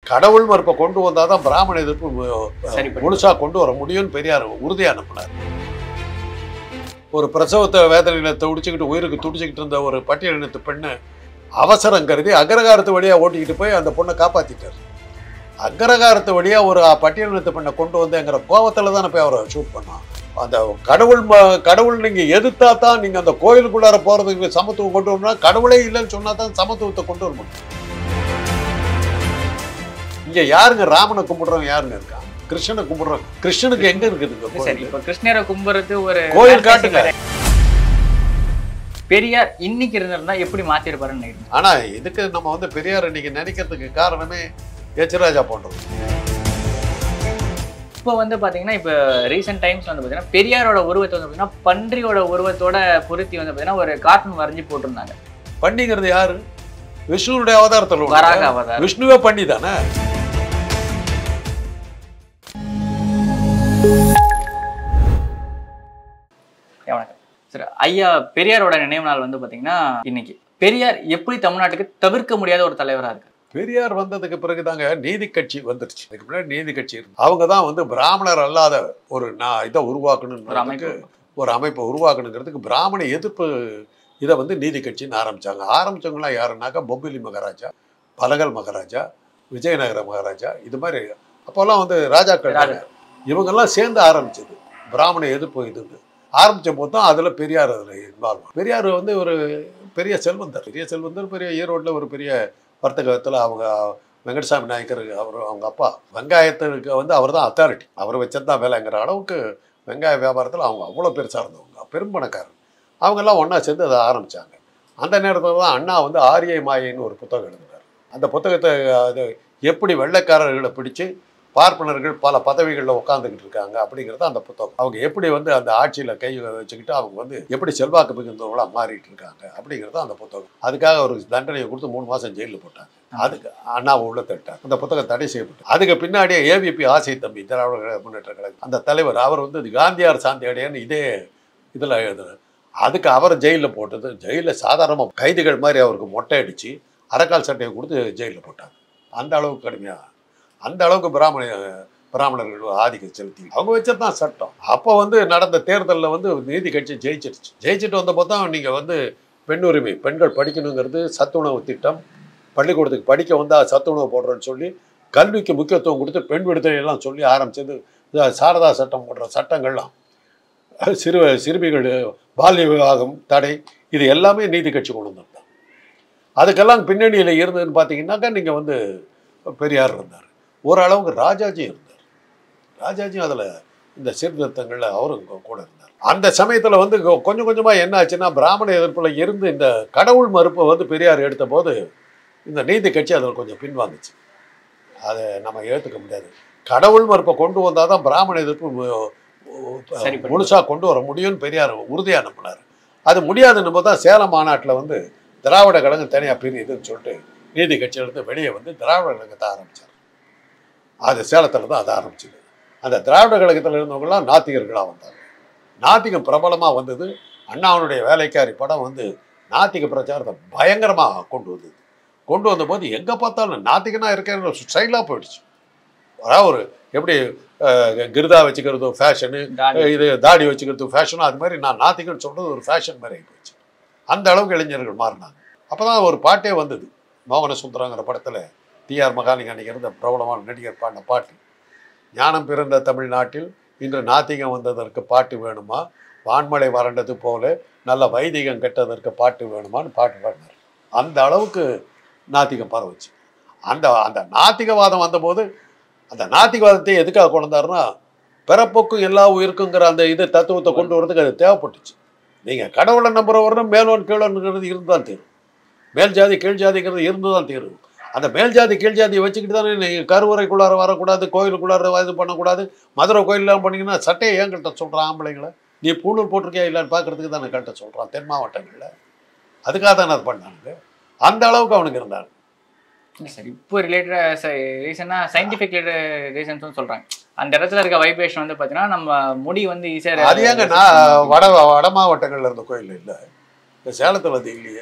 கடவுள் மறுப்பை கொண்டு வந்தால் தான் பிராமண எதிர்ப்பு மு- சரி பண்ணி- முழுசா கொண்டு வர முடியும்னு பெரியார் உறுதியாக அனுப்பினார் ஒரு பிரசவத்தை வேதனையில துடிச்சுக்கிட்டு உயிருக்கு துடிச்சுக்கிட்டு இருந்த ஒரு பட்டியலினத்து பெண்ணை அவசரம் கருதி அக்ரகாரத்து வழியாக ஓட்டிக்கிட்டு போய் அந்த பொண்ணை காப்பாற்றிட்டார் அக்ரகாரத்து வழியாக ஒரு பட்டியலினத்து பெண்ணை கொண்டு வந்தேங்கிற கோவத்தில் தானே போய் அவரை ஷூட் பண்ணான் அந்த கடவுள் ம- கடவுள் நீங்கள் எதிர்த்தா தான் நீங்கள் அந்த கோயிலுக்குள்ளார போகிறதுக்கு சமத்துவம் கொண்டு வரணும்னா கடவுளே இல்லைன்னு சொன்னா தான் சமத்துவத்தை கொண்டு வர முடியும் இங்க யாருங்க ராமனை கும்பிடுறவங்க யாருங்க இருக்கா கிருஷ்ணனை கும்பிடுறோம் கிருஷ்ணனுக்கு எங்க இருக்குதுங்க சரி கோயில்? இப்ப கிருஷ்ணரை கும்புறது ஒரு கோயில் காட்டுங்க. பெரியார் இன்னைக்கு இருந்திருந்தா எப்படி மாத்திருப்பாருன்னு நினைக்கிறீங்க ஆனா இதுக்கு நம்ம வந்து பெரியார் இன்னைக்கு நினைக்கிறதுக்கு காரணமே எச்ராஜா போன்றவர் இப்போ வந்து பாத்தீங்கன்னா இப்போ ரீசெண்ட் டைம்ஸ் வந்து பாத்தீங்கன்னா பெரியாரோட உருவத்தை வந்து பாத்தீங்கன்னா பன்றியோட உருவத்தோட பொருத்தி வந்து பாத்தீங்கன்னா ஒரு கார்ட்டூன் வரைஞ்சி போட்டிருந்தாங்க பண்ணிங்கிறது யாரு விஷ்ணுனுடைய அவதாரத்தில் வராக உள்ளது. அவதாரம் விஷ்ணுவே பண்ணி தானே வணக்கம் சரி ஐயா பெரியாரோட நினைவு நாள் வந்து பாத்தீங்கன்னா இன்னைக்கு பெரியார் எப்படி தமிழ்நாட்டுக்கு தவிர்க்க முடியாத ஒரு தலைவரா இருக்கு பெரியார் வந்ததுக்கு பிறகுதாங்க நீதி கட்சி வந்துருச்சு இதுக்கு முன்னாடி நீதி கட்சி இருந்து அவங்க தான் வந்து பிராமணர் அல்லாத ஒரு நான் இதை ஒரு உருவாக்கணும்னு அமைப்பு ஒரு அமைப்பை உருவாக்கணுங்கிறதுக்கு பிராமண எதிர்ப்பு இதை வந்து நீதி கட்சின்னு ஆரம்பிச்சாங்க ஆரம்பிச்சவங்களாம் யாருன்னாக்கா பொம்பிலி மகாராஜா பலகல் மகாராஜா விஜயநகர மகாராஜா இது மாதிரி அப்போல்லாம் வந்து ராஜாக்கள் தானே. இவங்கெல்லாம் சேர்ந்து ஆரம்பிச்சது பிராமண எதிர்ப்பு இது ஆரம்பிச்ச போது தான் அதில் பெரியார் அதில் இன்வால்வ் பெரியார் வந்து ஒரு பெரிய செல்வந்தர் பெரிய செல்வந்தர் பெரிய ஈரோட்டில் ஒரு பெரிய வர்த்தகத்தில் அவங்க வெங்கடசாமி நாயக்கர் அவர் அவங்க அப்பா வெங்காயத்திற்கு வந்து அவர் தான் அத்தாரிட்டி அவர் வச்சது தான் வேலைங்கிற அளவுக்கு வெங்காய வியாபாரத்தில் அவங்க அவ்வளோ பெருசாக இருந்தவங்க பெரும்பணக்காரர் அவங்கெல்லாம் ஒன்றா சேர்ந்து அதை ஆரம்பித்தாங்க அந்த நேரத்தில் தான் அண்ணா வந்து ஆரிய மாயைன்னு ஒரு புத்தகம் எழுதினார் அந்த புத்தகத்தை அது எப்படி வெள்ளைக்காரர்களை பிடிச்சு பார்ப்பனர்கள் பல பதவிகளில் உட்காந்துக்கிட்டு இருக்காங்க அப்படிங்கிறது அந்த புத்தகம் அவங்க எப்படி வந்து அந்த ஆட்சியில் கை வச்சுக்கிட்டு அவங்க வந்து எப்படி செல்வாக்கு மிகுந்தவங்களாக மாறிட்டு இருக்காங்க அப்படிங்கிறது அந்த புத்தகம் அதுக்காக ஒரு தண்டனையை கொடுத்து மூணு மாதம் ஜெயிலில் போட்டாங்க அதுக்கு அண்ணாவை உள்ள தட்டார் அந்த புத்தகம் தடை செய்யப்பட்டு அதுக்கு பின்னாடியே ஏவிபி ஆசை தம்பி திராவிட கழக முன்னேற்ற கழகம் அந்த தலைவர் அவர் வந்து இது காந்தியார் சாந்தியடையன்னு இதே இதில் எழுதுனார் அதுக்கு அவரை ஜெயிலில் போட்டது ஜெயிலில் சாதாரணமாக கைதிகள் மாதிரி அவருக்கு மொட்டை அடித்து அரைக்கால் சட்டையை கொடுத்து ஜெயிலில் போட்டாங்க அந்த அளவுக்கு கடுமையாக அந்த அளவுக்கு பிராமண பிராமணர்கள் ஆதிக்கம் செலுத்தி அவங்க வச்சது தான் சட்டம் அப்போ வந்து நடந்த தேர்தலில் வந்து நீதி கட்சி ஜெயிச்சிருச்சு ஜெயிச்சுட்டு வந்தபோது தான் நீங்கள் வந்து பெண் உரிமை பெண்கள் படிக்கணுங்கிறது சத்துணவு திட்டம் பள்ளிக்கூடத்துக்கு படிக்க வந்தால் சத்துணவு போடுறோன்னு சொல்லி கல்விக்கு முக்கியத்துவம் கொடுத்து பெண் விடுதலை எல்லாம் சொல்லி ஆரம்பிச்சது இந்த சாரதா சட்டம் போன்ற சட்டங்கள்லாம் சிறு சிறுமிகள் பால்ய விவாகம் தடை இது எல்லாமே நீதி கட்சி கொண்டு வந்தாங்க அதுக்கெல்லாம் பின்னணியில் இருந்ததுன்னு பார்த்தீங்கன்னாக்கா நீங்கள் வந்து பெரியார் இருந்தார் ஓரளவுக்கு ராஜாஜி இருந்தார் ராஜாஜியும் அதில் இந்த சீர்திருத்தங்களில் அவரும் கொ- கூட இருந்தார் அந்த சமயத்தில் வந்து கொ- கொஞ்சம் கொஞ்சமாக என்ன ஆச்சுன்னா பிராமண எதிர்ப்பில் இருந்து இந்த கடவுள் மறுப்பை வந்து பெரியார் எடுத்த போது இந்த நீதி கட்சி அதில் கொஞ்சம் பின்வாங்குச்சு அதை நம்ம ஏற்றுக்க முடியாது கடவுள் மறுப்பை கொண்டு வந்தால் தான் பிராமண எதிர்ப்பு மு- சரி பண்ணி- முழுசாக கொண்டு வர முடியும்னு பெரியார் உறுதியாக நம்பினார் அது முடியாதுன்னு போது தான் சேலம் மாநாட்டில் வந்து திராவிட கழகம் தனியாக பிரியுதுன்னு சொல்லிட்டு நீதி கட்சியிலிருந்து வெளியே வந்து திராவிட கழகத்தை ஆரம்பித்தார் அது சேலத்தில் தான் அது ஆரம்பிச்சது அந்த திராவிட கழகத்தில் இருந்தவங்களாம் நாத்திகர்களாக வந்தாங்க நாத்திகம் பிரபலமாக வந்தது அண்ணாவனுடைய வேலைக்காரி படம் வந்து நாத்திக பிரச்சாரத்தை பயங்கரமாக கொண்டு வந்தது கொண்டு வந்தபோது எங்கே பார்த்தாலும் நாத்திகனாக இருக்கிற ஸ்டைலாக போயிடுச்சு அதாவது ஒரு எப்படி அஹ், கிருதா வச்சுக்கிறது ஃபேஷனு தாடி. இது தாடி வச்சுக்கிறது ஃபேஷனும் அது மாதிரி நான் நாத்திகன்னு சொல்கிறது ஒரு ஃபேஷன் மாதிரி ஆகி போச்சு அந்த அளவுக்கு இளைஞர்கள் மாறினாங்க அப்போ தான் ஒரு பாட்டே வந்தது மோகன சுந்தரங்கிற படத்தில் டிஆர் மகாலிங்க அன்னைக்கு இருந்த பிரபலமான நடிகர் பாடின பாட்டு ஞானம் பிறந்த தமிழ்நாட்டில் இன்று நாத்திகம் வந்ததற்கு பாட்டு வேணுமா வான்மழை வறண்டது போல நல்ல வைதிகம் கெட்டதற்கு பாட்டு வேணுமான்னு பாட்டு பாடினார் அந்த அளவுக்கு நாத்திகம் பரவுச்சு அந்த அந்த நாத்திகவாதம் வந்தபோது அந்த நாத்திகவாதத்தை எதுக்காக கொண்டு வந்தாருன்னா பிறப்புக்கும் எல்லா உயிருக்குங்கிற அந்த இது தத்துவத்தை கொண்டு வரதுக்கு அது தேவைப்பட்டுச்சு நீங்கள் கடவுளை நம்புறவரும் மேலோன் கீழோன்னுங்கிறது இருந்து தான் தீரும் மேல் ஜாதி கீழ் ஜாதிங்கிறது இருந்து தான் தீரும் அந்த மேல் ஜாதி கீழ் ஜாதியை வச்சுக்கிட்டு தானே நீங்கள் கருவறைக்குள்ளார வரக்கூடாது கோயிலுக்குள்ளார இது பண்ணக்கூடாது மதுரை கோயிலெலாம் பண்ணீங்கன்னா சட்டையை ஏன் கட்ட சொல்கிறான் ஆம்பளைங்களை நீ பூணூல் போட்டிருக்கியா இல்லைன்னு பார்க்கறதுக்கு தானே கட்ட சொல்கிறான் தென் மாவட்டங்களில் அதுக்காக தானே அது பண்ணாங்க அந்த அளவுக்கு அவனுக்கு இருந்தாங்க இல்ல சார் இப்போ ரிலேட்டட் ரீசனா சயின்டிஃபிக் ரீசன்ஸும் சொல்றாங்க அந்த இடத்துல இருக்க வைப்ரேஷன் வந்து பாத்தீங்கன்னா நம்ம முடி வந்து ஈஸியா அது ஏங்க நான் வட வட மாவட்டங்களில் இருந்த கோயில் இல்லை இந்த சேலத்தில் அது இல்லையே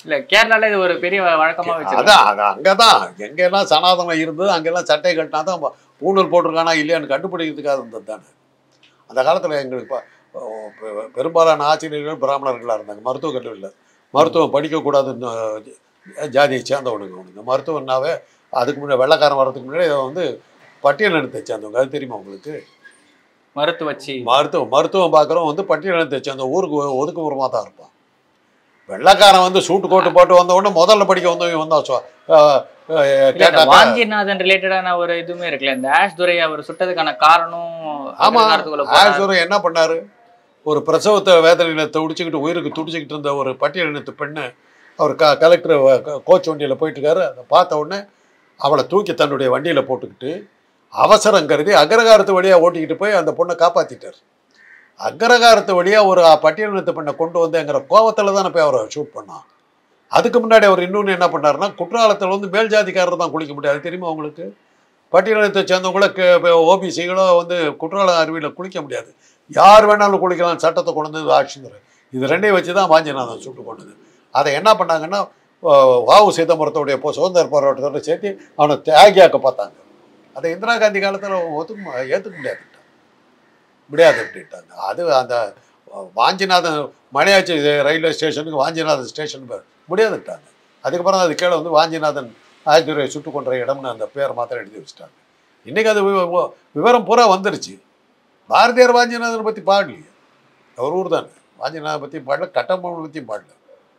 இல்ல கேரளால இது ஒரு பெரிய வழக்கமா வச்சு அதான் அது அங்கதான் எங்கெல்லாம் சனாதனம் இருந்தது அங்கெல்லாம் சட்டை கட்டினா தான் பூணூல் போட்டிருக்கானா இல்லையான்னு கண்டுபிடிக்கிறதுக்காக இருந்தது தானே அந்த காலத்தில் எங்களுக்கு ப- பெ- பெரும்பாலான ஆசிரியர்கள் பிராமணர்களாக இருந்தாங்க மருத்துவக் கல்லூரியில் மருத்துவம் படிக்கக்கூடாதுன்னு அஹ், ஜாதியை சேர்ந்தவனுங்க அவனுங்க மருத்துவம்னாவே அதுக்கு முன்னாடி வெள்ளைக்காரன் வர்றதுக்கு முன்னாடி இதை வந்து பட்டியலினத்தை சேர்ந்தவங்க அது தெரியுமா உங்களுக்கு மருத்துவச்சி மருத்துவம் மருத்துவம் பார்க்குறோம் வந்து பட்டியலினத்தை சேர்ந்த ஊருக்கு ஒ- ஒதுக்குப்புறமா தான் இருப்பான் வெள்ளைக்காரன் வந்து சூட்டு கோட்டு போட்டு வந்த உடனே முதல்ல படிக்க வந்தவங்க வந்தா சொ- அஹ், அஹ், இல்ல இந்த கேட்டாக்கா வாஞ்சிநாதன் ரிலேட்டடான ஒரு இதுவுமே இருக்குல்ல இந்த ஆஷ் துரை அவர் சுட்டதுக்கான காரணம் ஆமா அக்ரஹாரத்துக்குள்ள போனாரு. ஆசுரம் என்ன பண்ணாரு ஒரு பிரசவத்தை வேதனையில துடிச்சுக்கிட்டு உயிருக்கு துடிச்சுக்கிட்டு இருந்த ஒரு பட்டியலினத்து பெண்ணு அவர் க கலெக்டர் கோச் வண்டியில் போயிட்டு இருக்காரு அதை பார்த்த உடனே அவளை தூக்கி தன்னுடைய வண்டியில் போட்டுக்கிட்டு அவசரம் கருதி அக்ரகாரத்து வழியாக ஓட்டிக்கிட்டு போய் அந்த பொண்ணை காப்பாற்றிட்டார் அக்ரகாரத்து வழியாக ஒரு பட்டியலினத்து பெண்ணை கொண்டு வந்தேங்கிற கோவத்தில் தானே போய் அவரை ஷூட் பண்ணான் அதுக்கு முன்னாடி அவர் இன்னொன்று என்ன பண்ணாருன்னா குற்றாலத்தில் வந்து மேல் ஜாதிக்காரர் தான் குளிக்க முடியாது தெரியுமா உங்களுக்கு பட்டியலினத்தை சேர்ந்தவங்கள ஓபிசிகளோ வந்து குற்றால அருவியில் குளிக்க முடியாது யார் வேணாலும் குளிக்கலாம் சட்டத்தை கொண்டு வந்து ஆட்சிங்கிற இது ரெண்டையும் வச்சு தான் வாஞ்சிநாதன் சுட்டு கொண்டது அதை என்ன பண்ணாங்கன்னா அஹ், வாவு சிதம்பரத்தோடைய இப்போ சுதந்திர போராட்டத்தோட சேர்த்து அவனை தியாகியாக்க பார்த்தாங்க அதை இந்திரா காந்தி காலத்தில் ஒத்துக்க ஏற்றுக்க முடியாதுட்டாங்க முடியாது அப்படின்ட்டாங்க அது அந்த வாஞ்சிநாதன் மலையாச்சி ரயில்வே ஸ்டேஷனுக்கு வாஞ்சிநாதன் ஸ்டேஷன் பேர் முடியாதுட்டாங்க அதுக்கப்புறம் அது கீழே வந்து வாஞ்சிநாதன் ஆயுதுரை சுட்டு கொன்ற இடம்னு அந்த பேர் மாத்திரம் எழுதி வச்சுட்டாங்க இன்றைக்கி அது வி- வி- விவரம் பூரா வந்துருச்சு பாரதியார் வாஞ்சிநாதனை பற்றி பாடலையே அவர் ஊர் தானே வாஞ்சிநாதனை பற்றி பாடல கட்டபொம்மனை பற்றியும் பாடல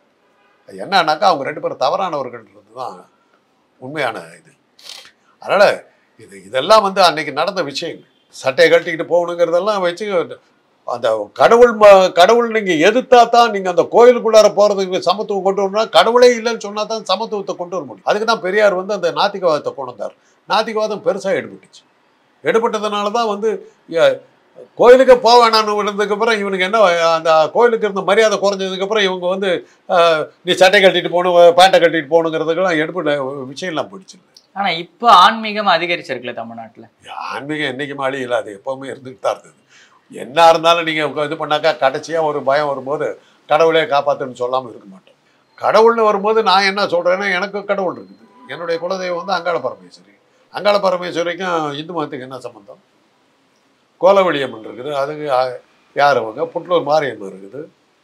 அது என்னன்னாக்கா அவங்க ரெண்டு பேரும் தவறானவர்கள்ன்றது தான் உண்மையான இது அதனால் இது இதெல்லாம் வந்து அன்னைக்கு நடந்த விஷயங்கள் சட்டையை கட்டிக்கிட்டு போகணுங்கிறதெல்லாம் வச்சு அந்த கடவுள் ம- கடவுள் நீங்கள் எதிர்த்தா தான் நீங்கள் அந்த கோயிலுக்குள்ளார போகிறதுக்கு சமத்துவம் கொண்டு வரணும்னா கடவுளே இல்லைன்னு சொன்னால் தான் சமத்துவத்தை கொண்டு வர முடியும் அதுக்கு தான் பெரியார் வந்து அந்த நாத்திகவாதத்தை கொண்டு வந்தார் நாத்திகவாதம் பெருசாக எடுபட்டுச்சு எடுபட்டதுனால தான் வந்து எ- கோயிலுக்கு போக வேணாம்னு விழுந்ததுக்கப்புறம் இவனுக்கு என்ன அந்த கோயிலுக்கு இருந்த மரியாதை குறைஞ்சதுக்கப்புறம் இவங்க வந்து அஹ், நீ சட்டை கட்டிட்டு போகணும் பேண்ட்டை கட்டிட்டு போகணுங்கிறதுக்கெல்லாம் எடுபட்ட விஷயம்லாம் போயிடுச்சு ஆனா இப்ப ஆன்மீகம் அதிகரிச்சிருக்குல்ல தமிழ்நாட்டுல ஆன்மீகம் என்றைக்குமே அழியல அது எப்போவுமே இருந்துகிட்டு தான் இருந்தது என்ன இருந்தாலும் நீங்கள் இது பண்ணாக்கா கடைசியாக ஒரு பயம் வரும்போது கடவுளே காப்பாற்றுன்னு சொல்லாமல் இருக்க மாட்டோம் கடவுள்னு வரும்போது நான் என்ன சொல்கிறேன்னா எனக்கு கடவுள் இருக்குது என்னுடைய குலதெய்வம் வந்து அங்காள பரமேஸ்வரி அங்காள பரமேஸ்வரிக்கும் இந்து மதத்துக்கு என்ன சம்பந்தம் கோலவெளியம்மன் இருக்குது அதுக்கு அஹ், யார் அவங்க புட்லூர் மாரியம்மன் இருக்குது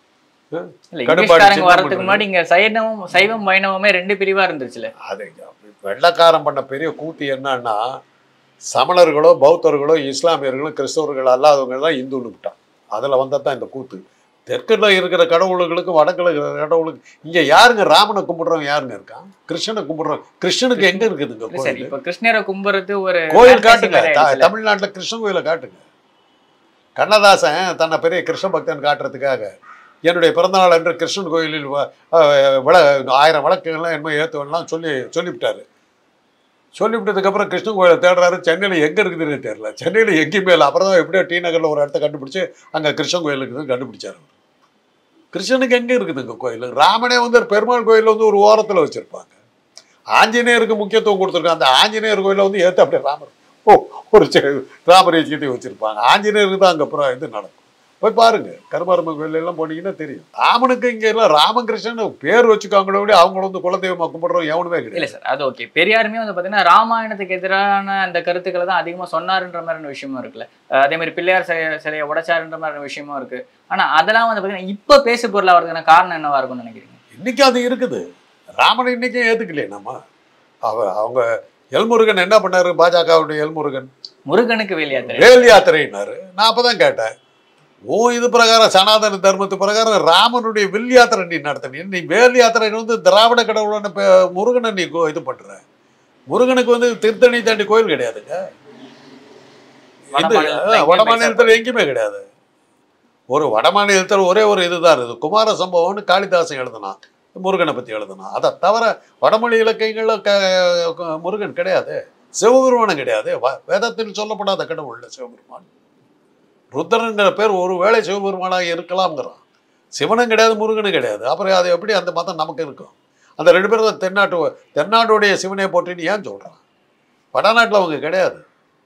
இல்ல கடுப்பாடி இங்கிலீஷ்காரங்க சின்ன வரதுக்கு மன்னர்கள். முன்னாடி இங்க சைவம் சைவம் வைணவமே ரெண்டு பிரிவா இருந்துச்சுல அது வெள்ளக்காரன் பண்ண பெரிய கூத்து என்னன்னா சமணர்களோ பௌத்தர்களோ இஸ்லாமியர்களோ கிறிஸ்தவர்கள் அல்லாதவங்க தான் இந்துன்னு விட்டான் அதில் வந்தால் தான் இந்த கூத்து தெற்குல இருக்கிற கடவுளுகளுக்கும் வடக்குல இருக்கிற கடவுளுக்கு இங்கே யாருங்க ராமனை கும்பிடுறவங்க யாருங்க இருக்கான் கிருஷ்ணனை கும்பிடுறோம் கிருஷ்ணனுக்கு எங்கே இருக்குதுங்க இல்ல சரி கோயில் இப்ப கிருஷ்ணரை கும்புறது ஒரு கோயில் fantasy காட்டுங்க மாதிரி த- ஆயிடுச்சுல. தமிழ்நாட்டுல கிருஷ்ணன் கோயிலை காட்டுங்க கண்ணதாசன் தன்னை பெரிய கிருஷ்ண பக்தன் காட்டுறதுக்காக என்னுடைய பிறந்தநாள் அன்று கிருஷ்ணன் கோயிலில் வ- அஹ் விள ஆயிரம் விளக்குகள்லாம் என்ன ஏற்றுவெல்லாம் சொல்லி சொல்லிவிட்டாரு சொல்லிவிட்டதுக்கப்புறம் கிருஷ்ணன் கோயிலை தேடுறாரு சென்னையில் எங்கே இருக்குதுன்னு தெரியல சென்னையில் எங்கேயுமே இல்லை அப்புறம் தான் எப்படியோ டி நகரில் ஒரு இடத்த கண்டுபிடிச்சு அங்கே கிருஷ்ணன் கோயில் இருக்குதுன்னு கண்டுபிடிச்சாரு அவர். கிருஷ்ணனுக்கு எங்கே இருக்குதுங்க கோயில் ராமனே வந்து ஒரு பெருமாள் கோயில் வந்து ஒரு ஓரத்தில் வச்சுருப்பாங்க ஆஞ்சநேயருக்கு முக்கியத்துவம் கொடுத்துருக்காங்க அந்த ஆஞ்சநேயர் கோயிலை வந்து ஏற்று அப்படியே ராமர் ஓ ஒரு செ- ராமர் எச்சியத்தை வச்சுருப்பாங்க ஆஞ்சநேயருக்கு தான் அங்கே அப்புறம் இது நடக்கும் போய் பாருங்க கருமாரம்மன் கோயில் எல்லாம் போனீங்கன்னா தெரியும் ராமனுக்கு இங்கே எல்லாம் ராமகிருஷ்ணன் பேர் வச்சுக்காங்களோ விட அவங்கள வந்து குலதெய்வமா கும்பிடுறோம் எவனுமே இல்ல கிடையாது சார் அது ஓகே பெரியாருமே வந்து பாத்தீங்கன்னா ராமாயணத்துக்கு எதிரான அந்த கருத்துக்களை தான் அதிகமா சொன்னாருன்ற மாதிரியான விஷயமும் இருக்குல்ல அஹ் அதே மாதிரி பிள்ளையார் சிலைய சிலையை உடைச்சாருன்ற மாதிரியான விஷயமும் இருக்கு ஆனா அதெல்லாம் வந்து பாத்தீங்கன்னா இப்ப பேசு பொருளா வரதுக்கான காரணம் என்னவா இருக்கும்னு நினைக்கிறீங்க இன்னைக்கு அது இருக்குது ராமனை இன்னைக்கும் ஏத்துக்கலையே நம்ம அவ அவங்க எல்முருகன் என்ன பண்ணாரு பாஜகவுடைய எல்முருகன் முருகனுக்கு வேலையாத்திரை வேல் யாத்திரைனாரு நான் அப்பதான் கேட்டேன் ஓ இது பிரகாரம் சனாதன தர்மத்து பிரகாரம் ராமனுடைய வில் யாத்திரை நீ நடத்தின நீ வேல் யாத்திரை வந்து திராவிட கடவுளான பே- முருகனை நீ கோ- இது பண்ற முருகனுக்கு வந்து திருத்தணி தாண்டி கோயில் கிடையாதுங்க இது வடமாநிலத்துல ஆ, வட மாநிலத்தில் எங்கேயுமே கிடையாது ஒரு வட மாநிலத்தில் ஒரே ஒரு இதுதான் இருக்குது குமார சம்பவம்னு காளிதாசன் எழுதினான் முருகனை பற்றி எழுதினான் அதை தவிர வடமொழி இலக்கியங்களில் க க- முருகன் கிடையாது சிவபெருமானும் கிடையாது வ- வேதத்தில் சொல்லப்படாத கடவுள் இல்லை சிவபெருமான் ருத்ரனுங்கிற பேர் ஒரு வேளை சிவபெருமானாக இருக்கலாம்ங்கிறான் சிவனும் கிடையாது முருகனும் கிடையாது அப்புறம் அது எப்படி அந்த மதம் நமக்கு இருக்கும் அந்த ரெண்டு பேரும் தான் தென்னாட்டு தென்னாட்டுடைய சிவனை போற்றின்னு ஏன் சொல்கிறான் வடநாட்டில் அவங்க கிடையாது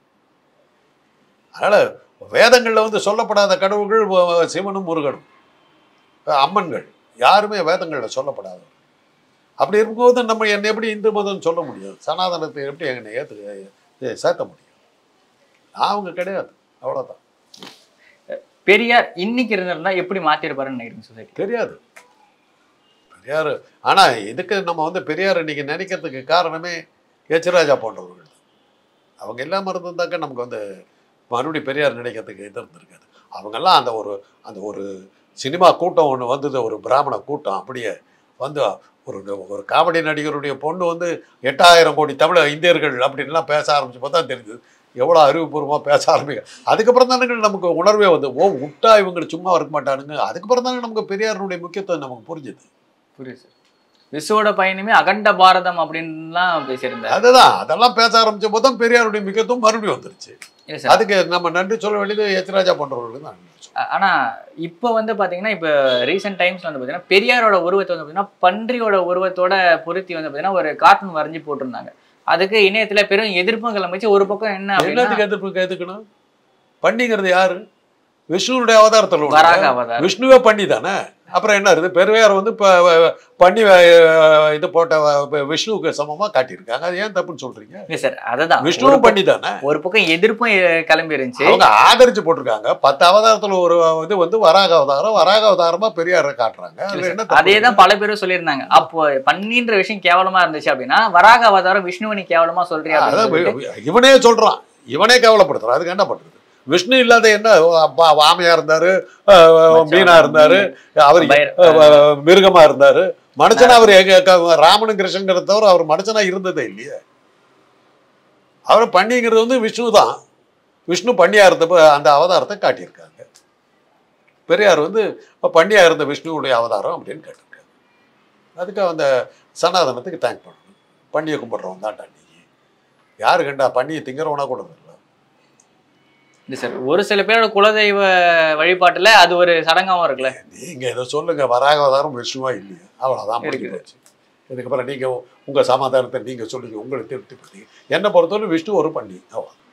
அதனால் வேதங்களில் வந்து சொல்லப்படாத கடவுள்கள் வ- சிவனும் முருகனும் அம்மன்கள் யாருமே வேதங்களில் சொல்லப்படாது அப்படி இருக்கும்போது நம்ம என்னை எப்படி இந்து மதம்னு சொல்ல முடியும் சனாதனத்தை எப்படி என்னை ஏற்று சேர்த்த முடியும் நான் அவங்க கிடையாது அவ்வளோதான் பெரியார் இன்னைக்கு இருந்திருந்தா எப்படி மாத்திருப்பாருன்னு நினைக்கிறீங்க சொசைட்டி தெரியாது பெரியார் ஆனால் இதுக்கு நம்ம வந்து பெரியார் இன்னைக்கு நினைக்கிறதுக்கு காரணமே எச்ராஜா போன்றவர்கள் தான். அவங்க இல்லாமல் இருந்திருந்தாக்க நமக்கு வந்து மறுபடியும் பெரியார் நினைக்கிறதுக்கு இது இருந்திருக்காது அவங்கெல்லாம் அந்த ஒரு அந்த ஒரு சினிமா கூட்டம் ஒன்று வந்தது ஒரு பிராமண கூட்டம் அப்படியே வந்து ஒரு ஒரு காமெடி நடிகருடைய பொண்ணு வந்து எட்டாயிரம் கோடி தமிழ் இந்தியர்கள் அப்படின்லாம் பேச ஆரம்பிச்சப்போ தான் தெரிஞ்சது எவ்வளோ அறிவுபூர்வமாக பேச ஆரம்பிக்க அதுக்கப்புறம் தானே நமக்கு உணர்வே வந்து ஓ விட்டா இவங்க சும்மா இருக்க மாட்டானுங்க அதுக்கப்புறம் தானே நமக்கு பெரியாருடைய முக்கியத்துவம் நமக்கு புரிஞ்சுது புரியுது சார் விசுவோட பயணமே அகண்ட பாரதம் அப்படின்லாம் பேசியிருந்தார் அதுதான் அதெல்லாம் பேச ஆரம்பிச்ச போது தான் பெரியாருடைய முக்கியத்துவம் மறுபடியும் வந்துருச்சு இல்ல சார் அதுக்கு நம்ம நன்றி சொல்ல வேண்டியது எச்ராஜா போன்றவர்களுக்கு தான் நன்றி சொல்லணும். ஆ- ஆனா இப்போ வந்து பாத்தீங்கன்னா இப்போ ரீசெண்ட் டைம்ஸ்ல வந்து பாத்தீங்கன்னா பெரியாரோட உருவத்தை வந்து பாத்தீங்கன்னா பன்றியோட உருவத்தோட பொருத்தி வந்து பாத்தீங்கன்னா ஒரு கார்ட்டூன் வரைஞ்சி போட்டிருந்தாங்க அதுக்கு இணையத்துல பெரும் எதிர்ப்பும் கிளம்பிச்சு ஒரு பக்கம் என்ன அப்படின்னா என்னத்துக்கு எதிர்ப்பு எதுக்குணும் பண்ணிங்கிறது யாரு விஷ்ணுனுடைய அவதாரத்தில் உள்ளது. வராக அவதாரம் விஷ்ணுவே பண்ணி தானே அப்புறம் என்ன இருக்குது பெருவையார் வந்து இப்போ பண்ணி அஹ், இது போட்ட அஹ், விஷ்ணுவுக்கு சமமாக காட்டியிருக்காங்க அது ஏன் தப்புன்னு சொல்றீங்க இல்ல சார் அதுதான் ஒரு விஷ்ணுவும் பக்கம்- பண்ணி தானே ஒரு பக்கம் எதிர்ப்பும் எ- கிளம்பி இருந்துச்சு அவங்க ஆதரிச்சு போட்டிருக்காங்க பத்து அவதாரத்துல ஒரு இது வந்து வராக அவதாரம் வராக அவதாரமா பெரியாரை காட்டுறாங்க அதுல என்ன தப்பு அதே இருக்கு? தான் பல பேரும் சொல்லியிருந்தாங்க அப்போ பன்னின்ற விஷயம் கேவலமா இருந்துச்சு அப்படின்னா வராக அவதாரம் விஷ்ணுவை நீ கேவலமா சொல்றியா அப்படின்னு அதான் சொல்லிட்டு இவ- இவனே சொல்றான் இவனே கவலைப்படுத்துறான் அதுக்கு என்ன பண்றது விஷ்ணு இல்லாத என்ன அப்பா வாமையா இருந்தாரு அஹ், மீனா இருந்தாரு அவர் பைர- அஹ், மிருகமா இருந்தாரு மனுஷனா அவர் எங்க- க- ராமனும் கிருஷ்ணங்கிறத தவிர அவர் மனுஷனா இருந்ததே இல்லையே அவர் பண்ணிங்கிறது வந்து விஷ்ணு தான் விஷ்ணு பண்ணியா இருந்தப்ப அந்த அவதாரத்தை காட்டியிருக்காங்க பெரியார் வந்து இப்ப பண்ணியா இருந்த விஷ்ணுவுடைய அவதாரம் அப்படின்னு கேட்டிருக்காங்க அதுக்கு அந்த சனாதனத்துக்கு தேங்க் பண்ணணும் பண்ணியை கும்பிட்றவன் தான்டா நீ யாரு கண்டா பண்ணியை திங்கிறவனா கூட இல்லை இல்ல சார் ஒரு சில பேரோட குலதெய்வ வழிபாட்டுல அது ஒரு சடங்காவும் இருக்குல்ல நீங்க இதை சொல்லுங்க வராக அவதாரம் விஷ்ணுவா இல்லையா அவ்வளவுதான் முடிஞ்சு இருக்குது. போச்சு இதுக்கப்புறம் நீங்க உங்க சமாதானத்தை நீங்க சொல்லுங்க உங்களுக்கு திருப்தி பண்ணி என்னை பொறுத்தவரை விஷ்ணு ஒரு பண்ணி அவ்வளோ